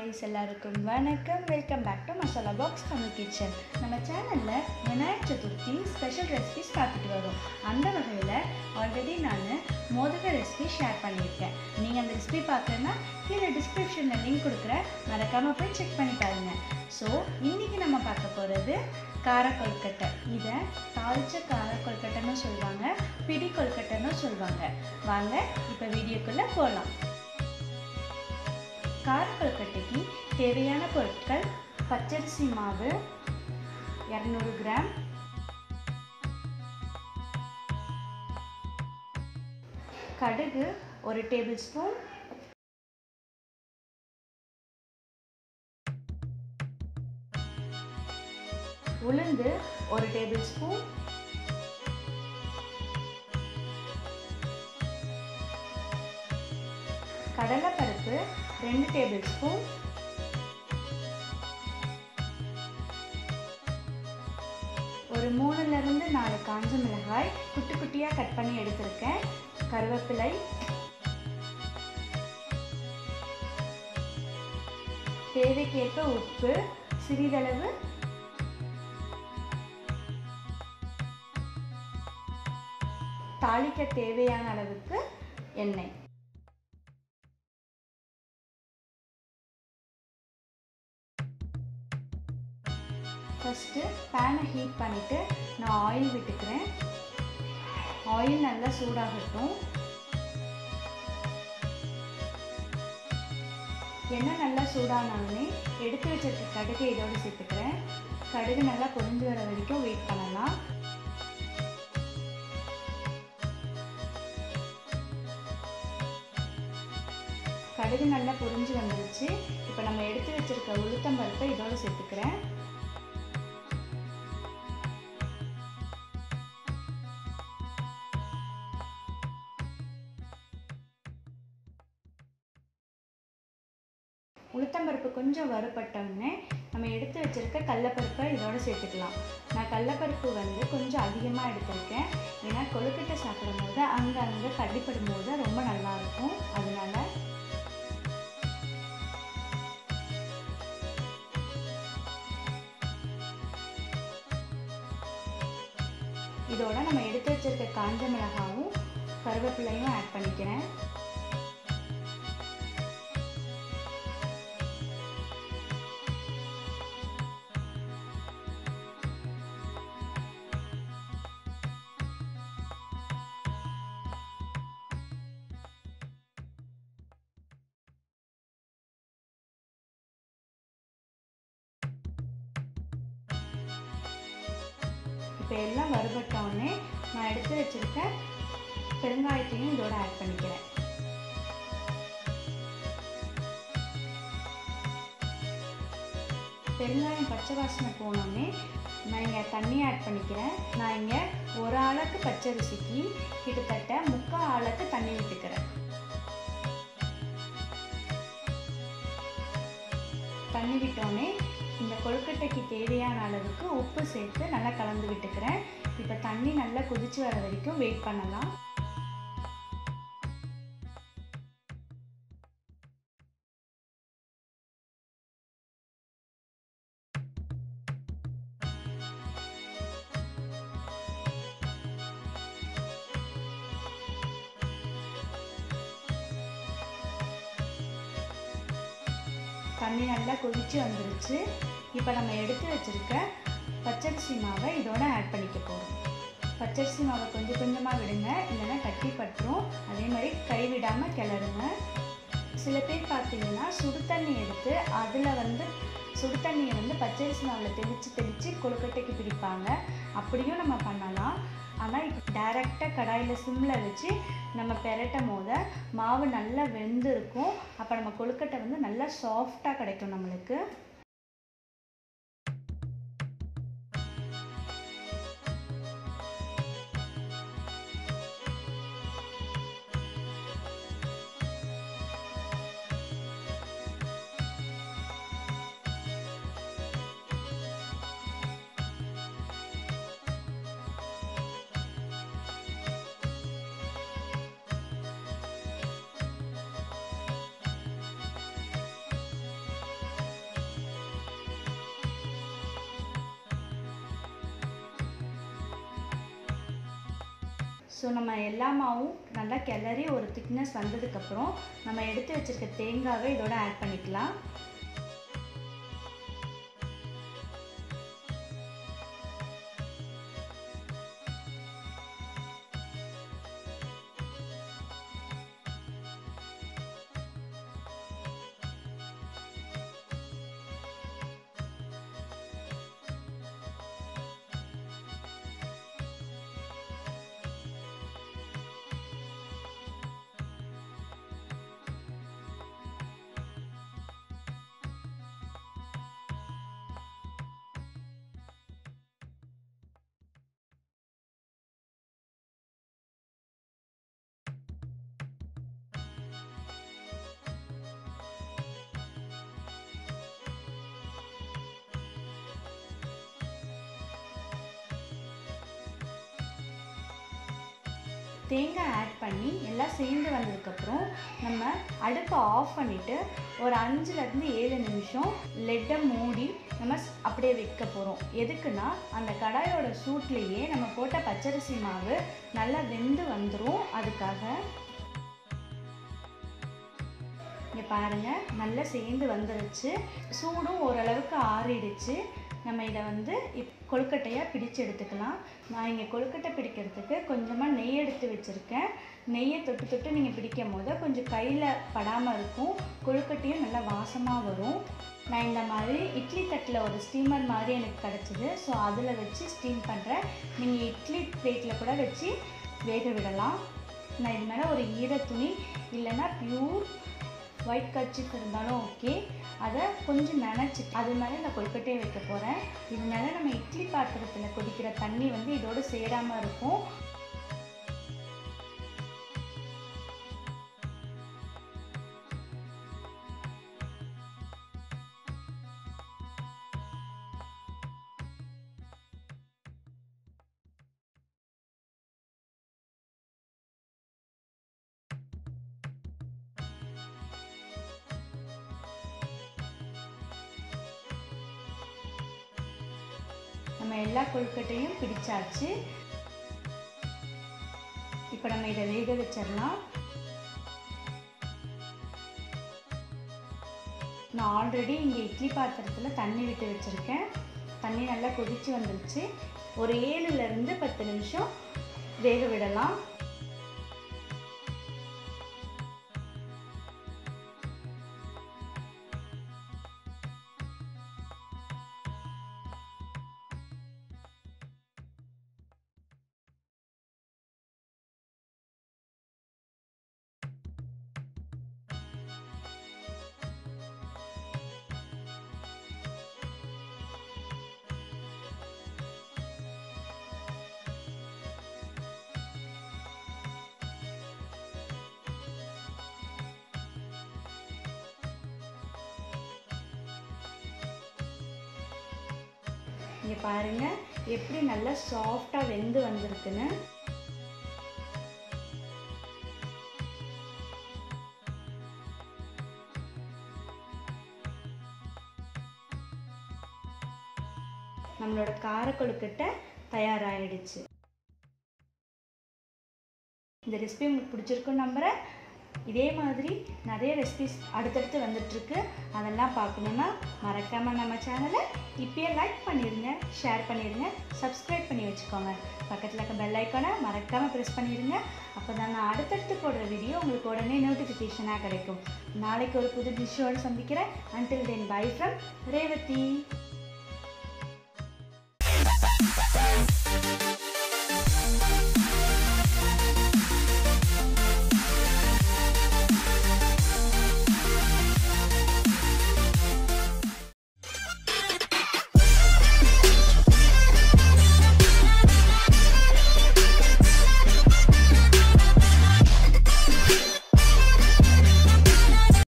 ஹாய்ஸ் எல்லாருக்கும் வணக்கம் welcome back to masala box Tamil kitchen நம்ம சேனலில் விநாயகர் சதுர்த்தி ஸ்பெஷல் ரெசிபிஸ் பார்த்துட்டு வரோம் அந்த வகையில் ஆல்ரெடி நான் மோதக ரெசிபி ஷேர் பண்ணியிருக்கேன் நீங்கள் அந்த ரெசிபி பார்க்கலன்னா கீழே டிஸ்கிரிப்ஷனில் லிங்க் கொடுக்குறேன் மறக்காமல் போய் செக் பண்ணி பாருங்கள் ஸோ இன்றைக்கி நம்ம பார்க்க போகிறது கார கொழுக்கட்டை இதை தாளிச்ச கார கொழுக்கட்டைன்னு சொல்லுவாங்க பிடி கொழுக்கட்டைன்னு சொல்லுவாங்க வாங்க இப்போ வீடியோக்குள்ளே போகலாம் கார கொழுக்கட்டைக்கு தேவையான பொருட்கள் பச்சரிசி மாவு இரநூறு கிராம் கடுகு ஒரு டேபிள் ஸ்பூன் உளுந்து ஒரு டேபிள் ஸ்பூன் கடலைப்பருப்பு ரெண்டு டேபிள் ஸ்பூன் ஒரு மூணுலேருந்து நாலு காஞ்ச மிளகாய் குட்டி குட்டியாக கட் பண்ணி எடுத்திருக்கேன் கருவேப்பிலை தேவைக்கேற்ப உப்பு சிறிதளவு தாளிக்க தேவையான அளவுக்கு எண்ணெய் ஃபஸ்ட்டு பேனை ஹீட் பண்ணிவிட்டு நான் ஆயில் விட்டுக்கிறேன் ஆயில் நல்லா சூடாகட்டும் எண்ணெய் நல்லா சூடானாலுமே எடுத்து வச்சிருக்க கடுகு இதோடு சேர்த்துக்கிறேன் கடுகு நல்லா பொரிஞ்சு வர வரைக்கும் வெயிட் பண்ணலாம் கடுகு நல்லா பொரிஞ்சு வந்துருச்சு இப்போ நம்ம எடுத்து வச்சிருக்க உளுத்தம்பருப்பை இதோடு சேர்த்துக்கிறேன் உளுத்தம்பருப்பு கொஞ்சம் வறுபட்டவுடனே நம்ம எடுத்து வச்சுருக்க கடலப்பருப்பை இதோடு சேர்த்துக்கலாம் நான் கடலப்பருப்பு வந்து கொஞ்சம் அதிகமாக எடுத்திருக்கேன் ஏன்னா கொழுக்கட்டை சாப்பிடும் போது அங்கே அங்கே கடிப்படும் போது ரொம்ப நல்லாயிருக்கும் அதனால இதோட நம்ம எடுத்து வச்சிருக்க காஞ்ச மிளகாவும் கருவேப்பிலையும் ஆட் பண்ணிக்கிறேன் இப்போ எல்லாம் வறுபட்டோடனே நான் எடுத்து வச்சுருக்க பெருங்காயத்தையும் இதோட ஆட் பண்ணிக்கிறேன் பெருங்காயம் பச்சை வாசனை போனோடனே நான் இங்கே தண்ணி ஆட் பண்ணிக்கிறேன் நான் இங்கே ஒரு ஆளுக்கு பச்சரிசிக்கு கிட்டத்தட்ட முக்கால் ஆளுக்கு தண்ணி விட்டுக்கிறேன் தண்ணி விட்டோடனே இந்த கொழுக்கட்டைக்கு தேவையான அளவுக்கு உப்பு சேர்த்து நல்லா கலந்து விட்டுக்கிறேன் இப்போ தண்ணி நல்லா கொதிச்சு வர வரைக்கும் வெயிட் பண்ணலாம் தண்ணி நல்லா கொதிச்சு வந்துருச்சு இப்போ நம்ம எடுத்து வச்சுருக்க பச்சரிசி மாவை இதோட ஆட் பண்ணிக்க போகிறோம் பச்சரிசி மாவை கொஞ்சம் கொஞ்சமாக விடுங்க இல்லைன்னா கட்டி பட்டுரும் அதே மாதிரி கைவிடாமல் கிளறுங்க சில பேர் பார்த்தீங்கன்னா சுடு தண்ணி எடுத்து அதில் வந்து சுடு தண்ணியை வந்து பச்சரிசி மாவில் தெளித்து தெளித்து கொழுக்கட்டைக்கு பிடிப்பாங்க அப்படியும் நம்ம பண்ணலாம் ஆனால் இப்போ டைரெக்டாக கடாயில் சிம்மில் வச்சு நம்ம பெரட்டும் போது மாவு நல்லா வெந்திருக்கும் அப்போ நம்ம கொழுக்கட்டை வந்து நல்லா சாஃப்டாக கிடைக்கும் நம்மளுக்கு ஸோ நம்ம எல்லா மாவும் நல்லா கிளறி ஒரு திக்னஸ் வந்ததுக்கப்புறம் நம்ம எடுத்து வச்சுருக்க தேங்காவை இதோட ஆட் பண்ணிக்கலாம் தேங்காய் ஆட் பண்ணி எல்லாம் சேர்ந்து வந்ததுக்கப்புறம் நம்ம அடுப்பை ஆஃப் பண்ணிவிட்டு ஒரு அஞ்சுலேருந்து ஏழு நிமிஷம் லெட்டை மூடி நம்ம அப்படியே வைக்க போகிறோம் எதுக்குன்னா அந்த கடாயோட சூட்லேயே நம்ம போட்ட பச்சரிசி மாவு நல்லா வெந்து வந்துடும் அதுக்காக இங்கே பாருங்கள் நல்லா சேர்ந்து வந்துருச்சு சூடும் ஓரளவுக்கு ஆறிடுச்சு நம்ம இதை வந்து இப் கொழுக்கட்டையாக பிடிச்சு எடுத்துக்கலாம் நான் இங்கே கொழுக்கட்டை பிடிக்கிறதுக்கு கொஞ்சமாக நெய் எடுத்து வச்சுருக்கேன் நெய்யை தொட்டு தொட்டு நீங்கள் பிடிக்கும் போது கொஞ்சம் கையில் படாமல் இருக்கும் கொழுக்கட்டையும் நல்லா வாசமாக வரும் நான் இந்த மாதிரி இட்லி தட்டில் ஒரு ஸ்டீமர் மாதிரி எனக்கு கிடச்சிது ஸோ அதில் வச்சு ஸ்டீம் பண்ணுறேன் நீங்கள் இட்லி பிளேட்டில் கூட வச்சு வேக விடலாம் நான் இது மேலே ஒரு ஈர துணி இல்லைன்னா ப்யூர் ஒயிட் கர்ச்சிப் இருந்தாலும் ஓகே அதை கொஞ்சம் நினச்சி அது மேலே நான் கொழுக்கட்டையை வைக்க போகிறேன் இதனால நம்ம இட்லி பாத்திரத்தில் கொதிக்கிற தண்ணி வந்து இதோடு சேராமல் இருக்கும் நம்ம எல்லா கொழுக்கட்டையும் பிடிச்சாச்சு இப்போ நம்ம இதை வேக வச்சிடலாம் நான் ஆல்ரெடி இங்கே இட்லி பாத்திரத்தில் தண்ணி விட்டு வச்சுருக்கேன் தண்ணி நல்லா கொதித்து வந்துருச்சு ஒரு ஏழுலேருந்து பத்து நிமிஷம் வேக விடலாம் இங்கே பாருங்கள் எப்படி நல்லா சாஃப்டாக வெந்து வந்திருக்குன்னு நம்மளோட கார கொழுக்கட்டை தயாராகிடுச்சு இந்த ரெசிபி உங்களுக்கு பிடிச்சிருக்குன்னு நம்புகிறேன் இதே மாதிரி நிறைய ரெசிபிஸ் அடுத்தடுத்து வந்துட்டுருக்கு அதெல்லாம் பார்க்கணுன்னா மறக்காமல் நம்ம சேனலை இப்பயே லைக் பண்ணிடுங்க ஷேர் பண்ணிடுங்க சப்ஸ்கிரைப் பண்ணி வச்சுக்கோங்க பக்கத்தில் இருக்க பெல் ஐக்கானை மறக்காமல் ப்ரெஸ் பண்ணிடுங்க அப்போ தான் நான் அடுத்தடுத்து போடுற வீடியோ உங்களுக்கு உடனே நோட்டிஃபிகேஷனாக கிடைக்கும் நாளைக்கு ஒரு புது டிஷ்ஷோடு சந்திக்கிறேன் until then bye from Revathi